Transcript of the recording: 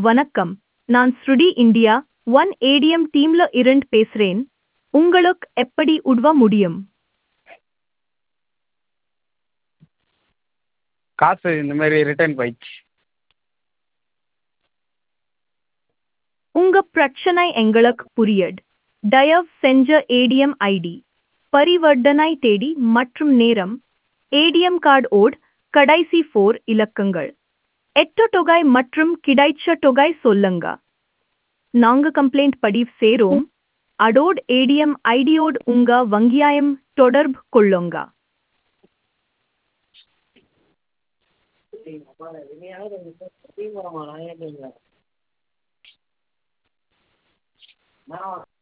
வணக்கம் நான் ஸ்ருடி இந்தியா ஒன் ஏடிஎம் டீம்ல இருந்து பேசுறேன் உங்களுக்கு எப்படி உதவ முடியும் காசு இந்த மாதிரி ரிட்டர்ன் போயிடுச்சு உங்க பிரச்சனை எங்களுக்கு புரியுது தயவு செஞ்ச ஏடிஎம் ஐடி பரிவர்த்தனை தேதி மற்றும் நேரம் ஏடிஎம் கார்டு ஓட் கடைசி ஃபோர் இலக்கங்கள் எட்டு தொகை மற்றும் கிடைச்ச தொகை சொல்லுங்க நாங்க கம்ப்ளைண்ட் பதிவு சேரோம் அடோட் ஏடிஎம் ஐடியோடு உங்க வங்கியாயம் தொடர்பு கொள்ளுங்க நான்